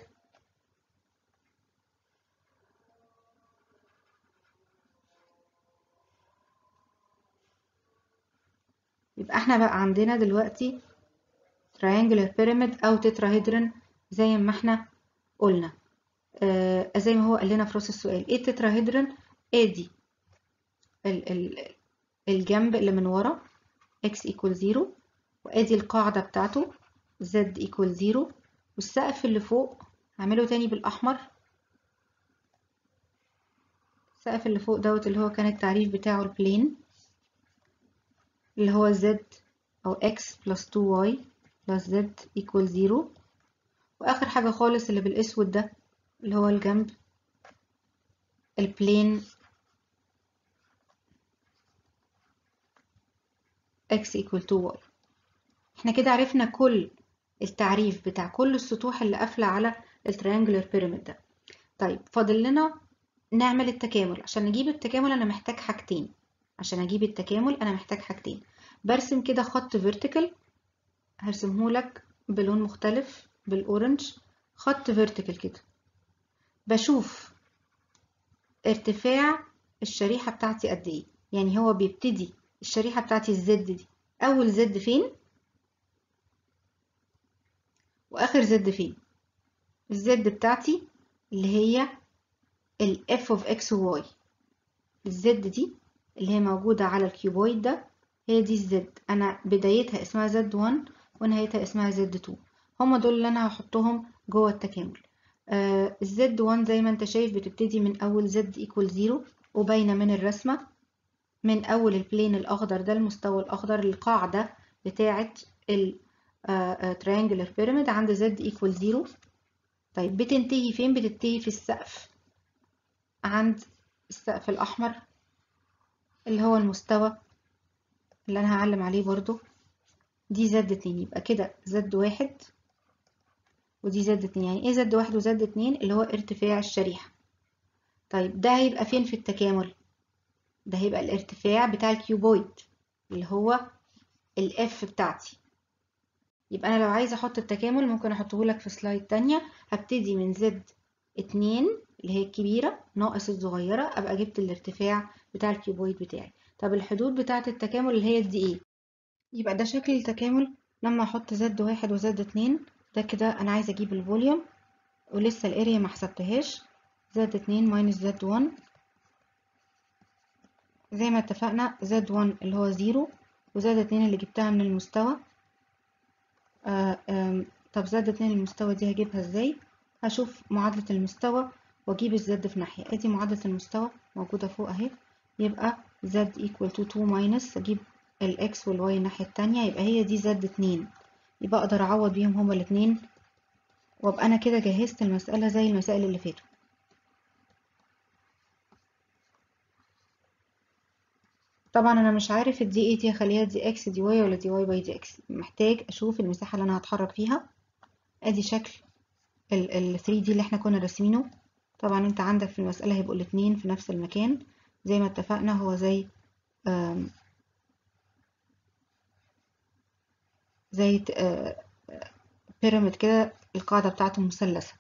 يبقى احنا بقى عندنا دلوقتي triangular pyramid او تتراهيدرون زي ما احنا قلنا آه زي ما هو قال لنا في راس السؤال ايه التتراهيدرون ادي ال ال الجنب اللي من ورا x equal 0 وادي القاعدة بتاعته z equal 0 والسقف اللي فوق هعمله تاني بالاحمر السقف اللي فوق دوت اللي هو كان التعريف بتاعه البلين اللي هو z أو x plus 2y plus z equal 0 وآخر حاجة خالص اللي بالأسود ده اللي هو الجنب البلين x equal 2y احنا كده عرفنا كل التعريف بتاع كل السطوح اللي قافلة على التريانجلر بيراميد ده طيب فاضل لنا نعمل التكامل عشان نجيب التكامل أنا محتاج حاجتين عشان أجيب التكامل أنا محتاج حاجتين برسم كده خط فيرتيكال هرسمهولك بلون مختلف بالأورنج خط فيرتيكال كده بشوف ارتفاع الشريحة بتاعتي قد ايه يعني هو بيبتدي الشريحة بتاعتي الزد دي أول زد فين وآخر زد فين الزد بتاعتي اللي هي ال f of x و y الزد دي اللي هي موجودة على الكيوبويد ده هي دي الزد أنا بدايتها اسمها زد 1 ونهايتها اسمها زد 2 هما دول اللي أنا هحطهم جوه التكامل آه الزد 1 زي ما انت شايف بتبتدي من أول زد equal 0 وباينة من الرسمة من أول البلين الأخضر ده المستوى الأخضر القاعدة بتاعة ال triangular pyramid عند z equal 0 طيب بتنتهي فين بتنتهي في السقف عند السقف الأحمر اللي هو المستوى اللي أنا هعلم عليه برضو دي زد اتنين يبقى كده زد واحد ودي زد اتنين يعني ايه زد واحد وزد اتنين اللي هو ارتفاع الشريحة طيب ده هيبقى فين في التكامل ده هيبقى الارتفاع بتاع الكيوبويد اللي هو الاف بتاعتي يبقى انا لو عايزه احط التكامل ممكن احطه لك في سلايد تانية هبتدي من زد اتنين اللي هي الكبيرة ناقص الصغيرة ابقى جبت الارتفاع بتاع الكيوبويد بتاعي طب الحدود بتاعة التكامل اللي هي دي ايه يبقى ده شكل التكامل لما احط زد واحد وزد اتنين ده كده انا عايزه اجيب الفوليوم ولسه الاريا ما حسبتهاش زد اتنين ماينس زد وان زي ما اتفقنا زد وان اللي هو زيرو وزد اتنين اللي جبتها من المستوى آه آم، طب زد اتنين المستوى دي هجيبها ازاي هشوف معادلة المستوى واجيب الزد في ناحية ادي معادلة المستوى موجودة فوق اهي يبقى z equal to 2 minus اجيب الاكس والواي الناحية التانية يبقى هي دي زد اتنين يبقى اقدر اعوض بيهم هما الاتنين وابقى انا كده جهزت المسألة زي المسائل اللي فاتوا طبعا انا مش عارف الدي اي دي اخليها دي اكس دي واي ولا دي واي باي دي اكس محتاج اشوف المساحة اللي انا هتحرك فيها ادي شكل ال ال 3 دي اللي احنا كنا راسمينه طبعا انت عندك في المسألة هيبقوا الاتنين في نفس المكان زي ما اتفقنا هو زي آم، زي بيراميد كده القاعدة بتاعته مثلثة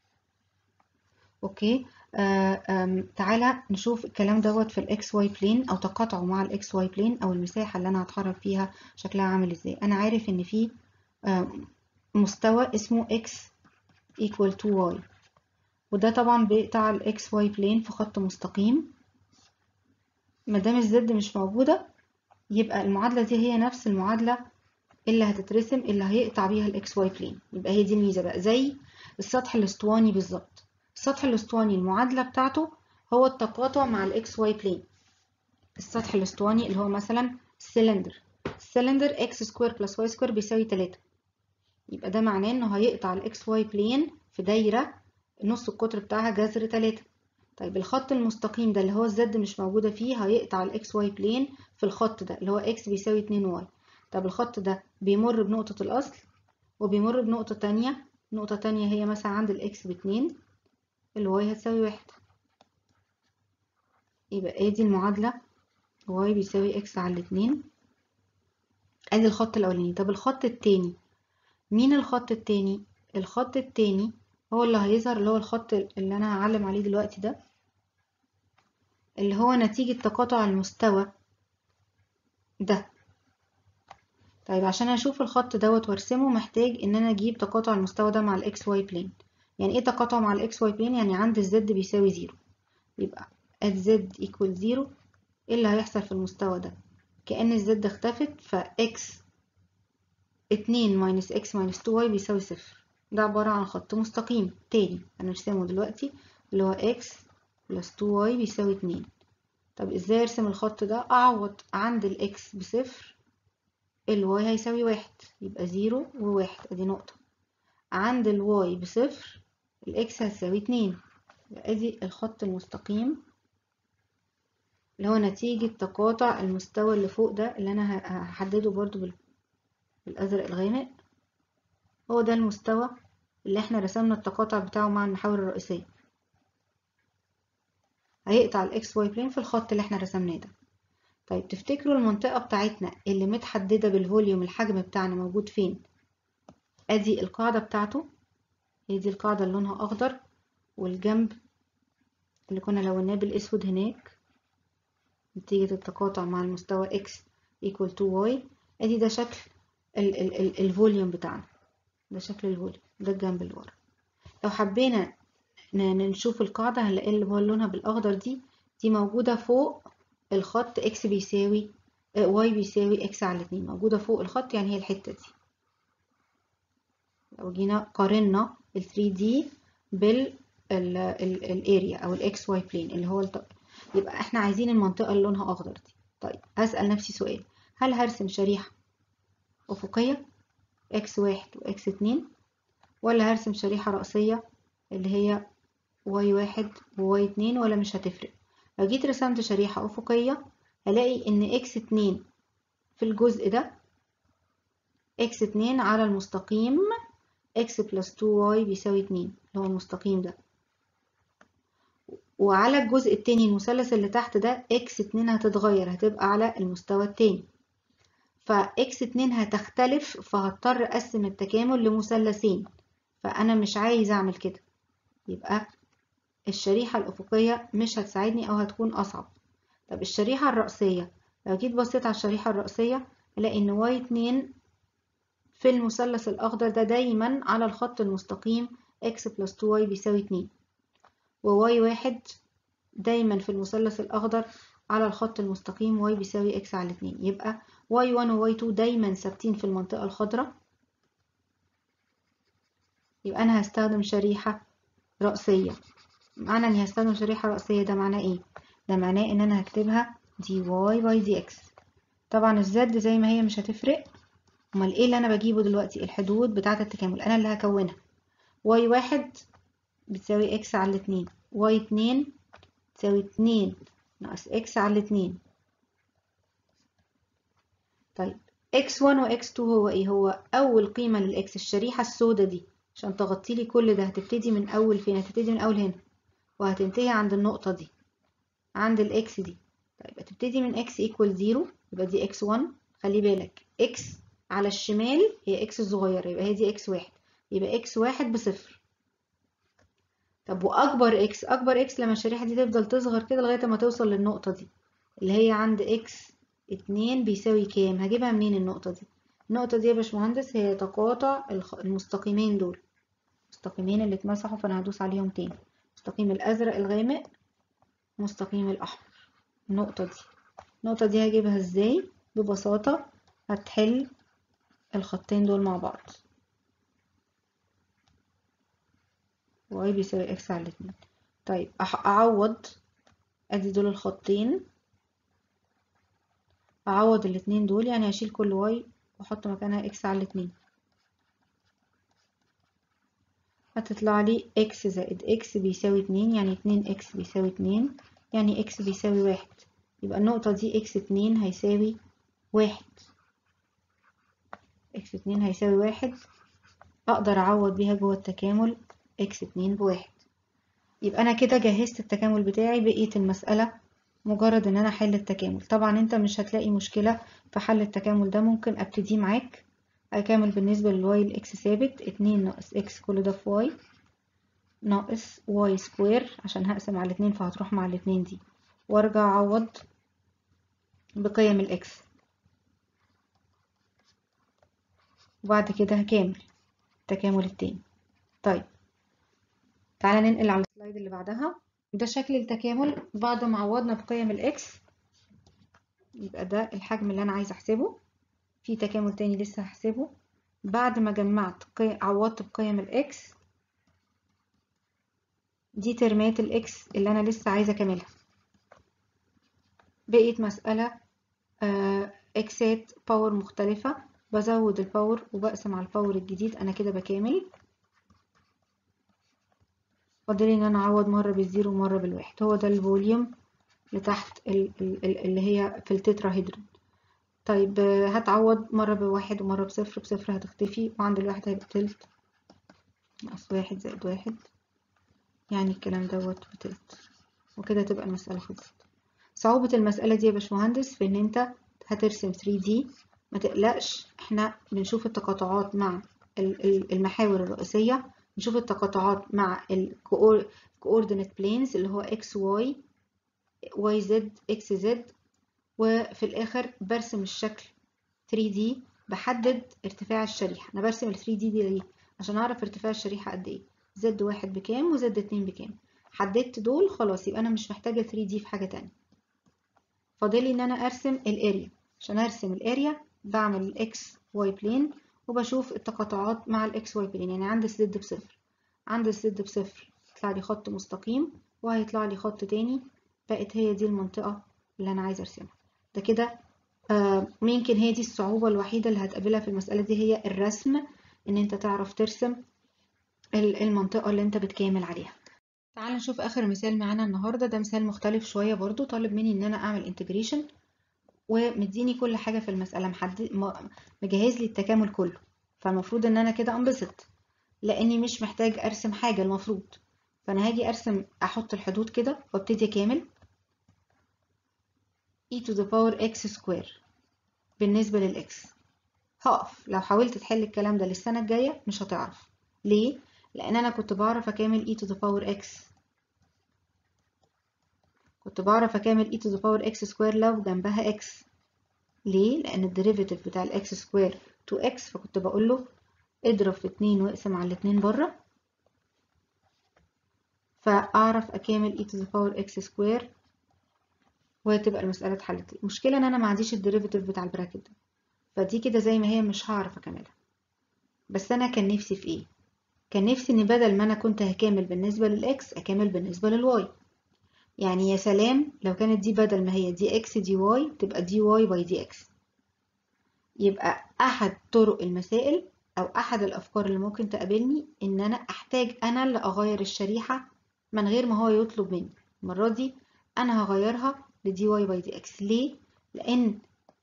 اوكي آه آم، تعالى نشوف الكلام دوت في الاكس واي بلين او تقاطعه مع الاكس واي بلين او المساحة اللي انا هتحرك فيها شكلها عامل ازاي انا عارف ان في آم، مستوى اسمه x equal to y وده طبعا بيقطع الاكس واي بلين في خط مستقيم مادام الزد مش موجودة يبقى المعادلة دي هي نفس المعادلة اللي هتترسم اللي هيقطع بيها الاكس واي بلين يبقى هي دي الميزة بقى زي السطح الاسطواني بالظبط السطح الاسطواني المعادلة بتاعته هو التقاطع مع الاكس واي بلين السطح الاسطواني اللي هو مثلا السلندر السلندر اكس سكوير بلس واي سكوير بيساوي 3 يبقى ده معناه انه هيقطع الاكس واي بلين في دايرة نص القطر بتاعها جذر 3 طيب الخط المستقيم ده اللي هو الزد مش موجودة فيه هيقطع الاكس واي بلين في الخط ده اللي هو اكس بيساوي 2 واي طب الخط ده بيمر بنقطة الأصل وبيمر بنقطة تانية نقطة تانية هي مثلا عند الإكس باتنين الواي هتساوي واحد يبقى ادي المعادلة واي بيساوي إكس على الاتنين ادي الخط الأولاني طب الخط التاني مين الخط التاني؟ الخط التاني هو اللي هيظهر اللي هو الخط اللي أنا هعلم عليه دلوقتي ده اللي هو نتيجة تقاطع المستوى ده طيب عشان اشوف الخط دوت وارسمه محتاج ان انا اجيب تقاطع المستوى ده مع الاكس واي بلين يعني ايه تقاطع مع الاكس واي بلين يعني عند الزد بيساوي زيرو يبقى at z equal زيرو ايه اللي هيحصل في المستوى ده كأن الزد اختفت ف x اتنين ماينس x ماينس 2y بيساوي صفر ده عبارة عن خط مستقيم تاني هنرسمه دلوقتي اللي هو x بلس 2y بيساوي اتنين طب ازاي ارسم الخط ده اعوض عند الاكس بصفر الواي هيساوي واحد يبقى زيرو وواحد ادي نقطة عند الواي بصفر الاكس هتساوي اتنين يبقى ادي الخط المستقيم اللي هو نتيجة تقاطع المستوى اللي فوق ده اللي انا هحدده برضو بال- بالازرق الغامق هو ده المستوى اللي احنا رسمنا التقاطع بتاعه مع المحاور الرئيسية هيقطع الاكس واي بلين في الخط اللي احنا رسمناه ده طيب تفتكروا المنطقة بتاعتنا اللي متحددة بالفوليوم الحجم بتاعنا موجود فين ادي القاعدة بتاعته هي دي القاعدة اللي لونها اخضر والجنب اللي كنا لوناه بالاسود هناك نتيجة التقاطع مع المستوى x equal to y ادي ده شكل ال ال ال الفوليوم بتاعنا ده شكل الفوليوم ده الجنب اللي ورا لو حبينا نشوف القاعدة هنلاقي اللي هو لونها بالأخضر دي دي موجودة فوق الخط x بيساوي y بيساوي x على 2 موجودة فوق الخط يعني هي الحتة دي لو جينا قارنا ال 3D بال الاريا او الاكس واي بلين اللي هو الط... يبقى احنا عايزين المنطقة اللي لونها اخضر دي طيب هسأل نفسي سؤال هل هرسم شريحة افقية اكس واحد واكس اتنين ولا هرسم شريحة رأسية اللي هي واي واحد وواي اتنين ولا مش هتفرق لو جيت رسمت شريحة أفقية هلاقي إن إكس اتنين في الجزء ده إكس اتنين على المستقيم إكس بلس تو واي بيساوي اتنين اللي هو المستقيم ده وعلى الجزء التاني المثلث اللي تحت ده إكس اتنين هتتغير هتبقى على المستوى التاني فإكس اتنين هتختلف فهضطر أقسم التكامل لمثلثين فأنا مش عايز أعمل كده يبقى الشريحة الأفقية مش هتساعدني أو هتكون أصعب طب الشريحة الرأسية لو جيت بصيت على الشريحة الرأسية هلاقي إن واي اتنين في المثلث الأخضر ده دايما على الخط المستقيم x بلس 2y بيساوي 2 وواي واحد دايما في المثلث الأخضر على الخط المستقيم y بيساوي x على 2 يبقى y1 و y2 دايما ثابتين في المنطقة الخضراء يبقى أنا هستخدم شريحة رأسية معنى اني هستخدم شريحة رأسية ده معناه ايه؟ ده معناه ان انا هكتبها دي واي باي دي اكس طبعا الزد زي ما هي مش هتفرق امال ايه اللي انا بجيبه دلوقتي الحدود بتاعة التكامل انا اللي هكونها واي واحد بتساوي اكس على اتنين واي اتنين تساوي اتنين ناقص اكس على اتنين طيب x1 و x2 هو ايه هو اول قيمة للاكس الشريحة السوداء دي عشان تغطي لي كل ده هتبتدي من اول فين هتبتدي من اول هنا وهتنتهي عند النقطة دي عند الاكس دي طيب هتبتدي من x equal 0 يبقى دي x1 خلي بالك x على الشمال هي x الصغيرة يبقى هي دي x1 يبقى x1 بصفر طب واكبر x اكبر x لما الشريحة دي تفضل تصغر كده لغاية ما توصل للنقطة دي اللي هي عند x 2 بيساوي كام هجيبها منين النقطة دي النقطة دي يا باشمهندس هي تقاطع المستقيمين دول المستقيمين اللي اتمسحوا فانا هدوس عليهم تاني المستقيم الازرق الغامق المستقيم الاحمر النقطة دي النقطة دي هجيبها ازاي ببساطة هتحل الخطين دول مع بعض y بيساوي x على اتنين طيب اعوض ادي دول الخطين اعوض الاتنين دول يعني هشيل كل y واحط مكانها x على اتنين هتطلع لي x زائد x بيساوي اتنين يعني اتنين x بيساوي اتنين يعني x بيساوي واحد يبقى النقطة دي x اتنين هيساوي واحد x اتنين هيساوي واحد أقدر أعوض بيها جوه التكامل x اتنين بواحد يبقى أنا كده جهزت التكامل بتاعي بقية المسألة مجرد إن أنا أحل التكامل طبعا أنت مش هتلاقي مشكلة في حل التكامل ده ممكن أبتدي معاك أكامل بالنسبة للواي الإكس ثابت اتنين ناقص إكس كل ده في واي ناقص واي سكوير عشان هقسم على اتنين فهتروح مع الاتنين دي وارجع أعوض بقيم الإكس وبعد كده هكامل التكامل التاني طيب تعالى ننقل على السلايد اللي بعدها ده شكل التكامل بعد ما عوضنا بقيم الإكس يبقى ده الحجم اللي أنا عايزة أحسبه في تكامل تاني لسه هحسبه بعد ما جمعت قي... عوضت بقيم الاكس دي ترمات الاكس اللي انا لسه عايزه اكملها بقيت مساله آه اكسات باور مختلفه بزود الباور وبقسم على الباور الجديد انا كده بكامل فاضل ان انا اعوض مره بالزيرو ومره بالواحد هو ده الفوليوم لتحت اللي هي في التتراهيدرون طيب هتعوض مرة بواحد ومرة بصفر بصفر هتختفي وعند الواحد هيبقى تلت ناقص واحد زائد واحد يعني الكلام دوت بتلت وكده تبقى المسألة خلصت صعوبة المسألة دي يا باشمهندس في ان انت هترسم 3D ما تقلقش احنا بنشوف التقاطعات مع المحاور الرئيسية نشوف التقاطعات مع الكوردينيت بلينز اللي هو x y y z x z وفي الاخر برسم الشكل 3D بحدد ارتفاع الشريحة انا برسم ال 3D دي ليه عشان اعرف ارتفاع الشريحة قد ايه زد واحد بكام وزد اتنين بكام حددت دول خلاص يبقى انا مش محتاجة 3D في حاجة تانية فاضلي ان انا ارسم الاريا عشان ارسم الاريا بعمل الاكس واي بلين وبشوف التقاطعات مع الاكس واي بلين يعني عندي الزد بصفر عندي الزد بصفر يطلع لي خط مستقيم وهيطلع لي خط تاني بقت هي دي المنطقة اللي انا عايزة ارسمها ده كده آه يمكن هي دي الصعوبة الوحيدة اللي هتقابلها في المسألة دي هي الرسم ان انت تعرف ترسم المنطقة اللي انت بتكامل عليها تعال نشوف اخر مثال معانا النهاردة ده مثال مختلف شوية برضو طالب مني ان انا اعمل انتجريشن ومديني كل حاجة في المسألة محدد مجهز لي التكامل كله فالمفروض ان انا كده انبسط لاني مش محتاج ارسم حاجة المفروض فانا هاجي ارسم احط الحدود كده وابتدي اكامل e to the power x square بالنسبة للإكس هقف لو حاولت تحل الكلام ده للسنة الجاية مش هتعرف ليه؟ لأن أنا كنت بعرف أكامل e to the power x كنت بعرف أكامل e to the power x square لو جنبها x ليه؟ لأن الديريفيتيف بتاع الإكس سكوير 2x فكنت بقول له اضرب في 2 واقسم على الاتنين بره فأعرف أكامل e to the power x square وتبقى المسألة اتحلت المشكلة ان انا ما عنديش الديريفيتيف بتاع البراكت ده فدي كده زي ما هي مش هعرف اكملها بس انا كان نفسي في ايه كان نفسي ان بدل ما انا كنت هكامل بالنسبة للاكس اكامل بالنسبة للواي يعني يا سلام لو كانت دي بدل ما هي دي اكس دي واي تبقى دي واي باي دي اكس يبقى احد طرق المسائل او احد الافكار اللي ممكن تقابلني ان انا احتاج انا اللي اغير الشريحة من غير ما هو يطلب مني المرة دي انا هغيرها لدي واي باي دي اكس ليه؟ لأن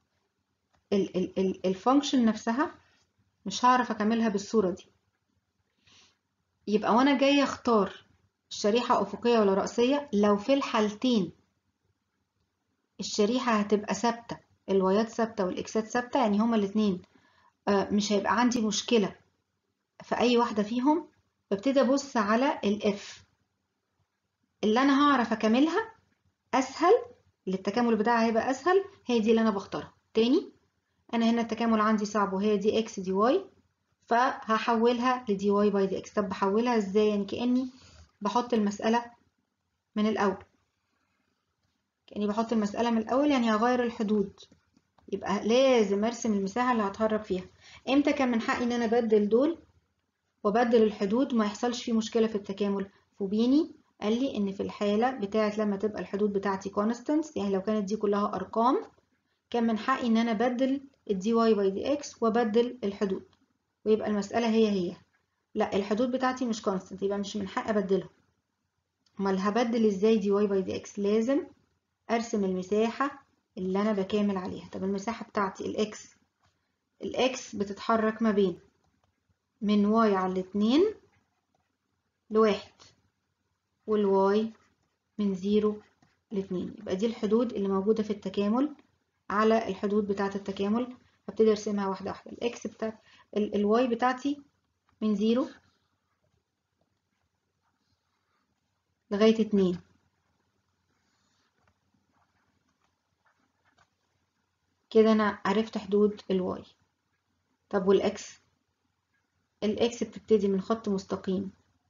الفانكشن نفسها مش هعرف أكملها بالصورة دي يبقى وأنا جاية أختار الشريحة أفقية ولا رأسية لو في الحالتين الشريحة هتبقى ثابتة الوايات ثابتة والإكسات ثابتة يعني هما الاتنين مش هيبقى عندي مشكلة في أي واحدة فيهم ببتدي أبص على الإف اللي أنا هعرف أكملها أسهل اللي التكامل بتاعها هيبقى اسهل هي دي اللي انا بختارها تاني انا هنا التكامل عندي صعب وهي دي اكس دي واي فهحولها لدي واي باي دي اكس طب بحولها ازاي يعني كاني بحط المساله من الاول كاني بحط المساله من الاول يعني هغير الحدود يبقى لازم ارسم المساحه اللي هتهرب فيها امتى كان من حقي ان انا ابدل دول وابدل الحدود وما يحصلش فيه مشكله في التكامل فوبيني قال لي ان في الحالة بتاعت لما تبقى الحدود بتاعتي constants يعني لو كانت دي كلها ارقام كان من حقي ان انا ابدل الدي واي باي دي اكس وابدل الحدود ويبقى المسألة هي هي لا الحدود بتاعتي مش constant يبقى مش من حقي ابدلهم امال هبدل ازاي دي واي باي دي اكس لازم ارسم المساحة اللي انا بكامل عليها طب المساحة بتاعتي الاكس الاكس بتتحرك ما بين من واي على الاتنين لواحد والواي من زيرو لاتنين يبقى دي الحدود اللي موجودة في التكامل على الحدود بتاعة التكامل هبتدي ارسمها واحدة واحدة الاكس بتاعت الواي بتاعتي من زيرو لغاية اتنين كده انا عرفت حدود الواي طب والاكس الاكس بتبتدي من خط مستقيم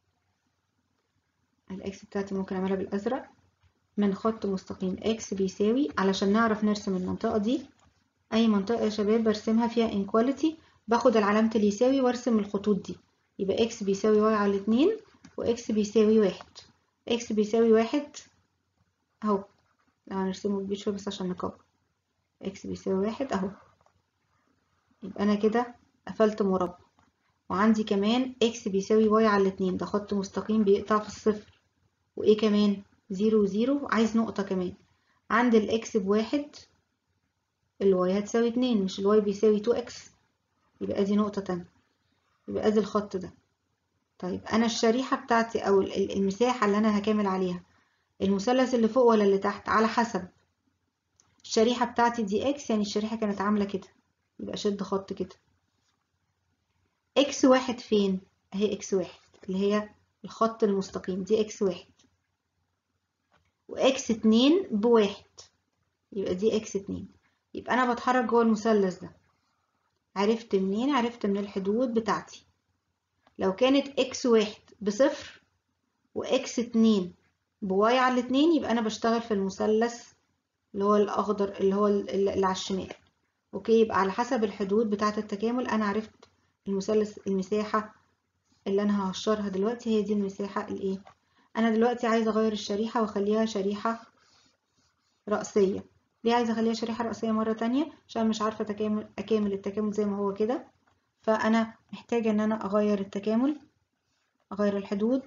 الاكس بتاعتي ممكن اعملها بالازرق من خط مستقيم اكس بيساوي علشان نعرف نرسم المنطقة دي اي منطقة يا شباب برسمها فيها inequality باخد العلامة اللي يساوي وارسم الخطوط دي يبقى اكس بيساوي واي على اتنين واكس بيساوي واحد اكس بيساوي واحد اهو لو هنرسمه كبير شوية بس عشان نكبر اكس بيساوي واحد اهو يبقى انا كده قفلت مربع وعندي كمان اكس بيساوي واي على الاتنين ده خط مستقيم بيقطع في الصفر وايه كمان زيرو وزيرو عايز نقطة كمان عند الاكس بواحد الواي هتساوي اتنين مش الواي بيساوي تو اكس يبقى دي نقطة تانية يبقى ادي الخط ده طيب انا الشريحة بتاعتي او المساحة اللي انا هكامل عليها المثلث اللي فوق ولا اللي تحت على حسب الشريحة بتاعتي دي اكس يعني الشريحة كانت عاملة كده يبقى شد خط كده اكس واحد فين اهي اكس واحد اللي هي الخط المستقيم دي اكس واحد واكس اتنين بواحد يبقى دي اكس اتنين يبقى انا بتحرك جوه المثلث ده عرفت منين عرفت من الحدود بتاعتي لو كانت اكس واحد بصفر واكس اتنين بواي على الاتنين يبقى انا بشتغل في المثلث اللي هو الاخضر اللي هو اللي على الشمال اوكي يبقى على حسب الحدود بتاعة التكامل انا عرفت المثلث المساحة اللي انا هقشرها دلوقتي هي دي المساحة الايه انا دلوقتي عايزة اغير الشريحة واخليها شريحة رأسية ليه عايزة اخليها شريحة رأسية مرة تانية عشان مش عارفة تكامل اكامل التكامل زي ما هو كده فانا محتاجة ان انا اغير التكامل اغير الحدود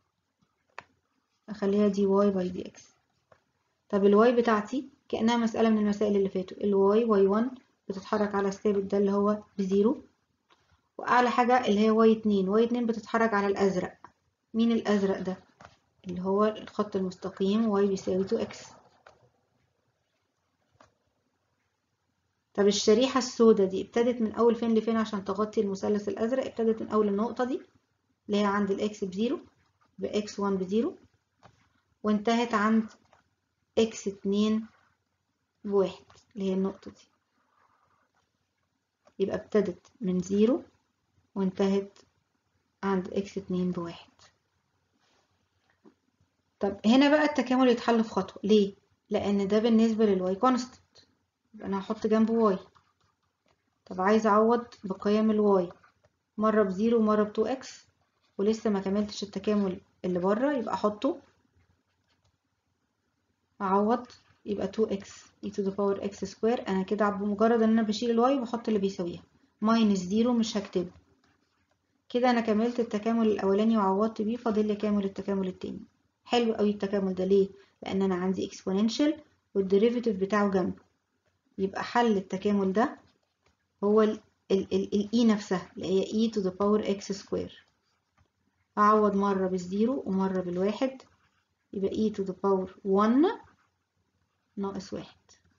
اخليها دي واي باي دي اكس طب الواي بتاعتي كأنها مسألة من المسائل اللي فاتوا الواي واي 1 بتتحرك على الثابت ده اللي هو بزيرو وأعلى حاجة اللي هي واي 2 واي 2 بتتحرك على الأزرق مين الأزرق ده اللي هو الخط المستقيم واي بيساوي 2 اكس طب الشريحة السوداء دي ابتدت من أول فين لفين عشان تغطي المثلث الأزرق ابتدت من أول النقطة دي اللي هي عند الإكس بزيرو بإكس 1 بزيرو وانتهت عند إكس 2 بواحد اللي هي النقطة دي يبقى ابتدت من زيرو وانتهت عند إكس 2 بواحد طب هنا بقى التكامل يتحل في خطوة ليه؟ لأن ده بالنسبة للواي كونستنت يبقى أنا هحط جنبه واي طب عايز أعوض بقيم الواي مرة بزيرو ومرة بتو إكس ولسه ما كملتش التكامل اللي بره يبقى أحطه أعوض يبقى 2x e to the power x square أنا كده بمجرد إن أنا بشيل الواي بحط اللي بيساويها ماينس زيرو مش هكتبه كده أنا كملت التكامل الأولاني وعوضت بيه فاضل لي كامل التكامل التاني حلو قوي التكامل ده ليه؟ لأن أنا عندي exponential والديريفيتيف بتاعه جنبه يبقى حل التكامل ده هو ال ال ال ال e نفسها اللي هي e to the power x square أعوض مرة بالزيرو ومرة بالواحد يبقى e to the power 1 ناقص واحد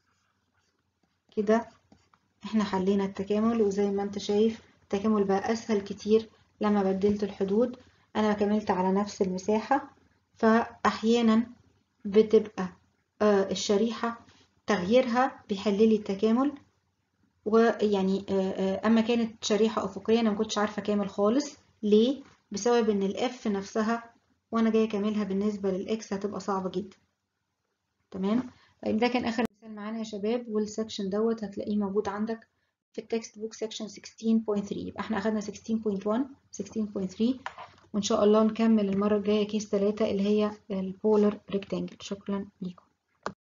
كده احنا حلينا التكامل وزي ما انت شايف التكامل بقى اسهل كتير لما بدلت الحدود انا كملت على نفس المساحة فاحيانا بتبقى آه الشريحة تغييرها بيحللي التكامل ويعني آه آه اما كانت شريحة افقية انا مكنتش عارفة كامل خالص ليه بسبب ان الاف نفسها وانا جايه اكملها بالنسبه للاكس هتبقى صعبه جدا تمام طيب ده كان اخر مثال معانا يا شباب والسكشن دوت هتلاقيه موجود عندك في التكست بوك سكشن 16.3 يبقى احنا اخدنا 16.1 16.3 وان شاء الله نكمل المره الجايه كيس 3 اللي هي البولر ريكتانجل شكرا ليكم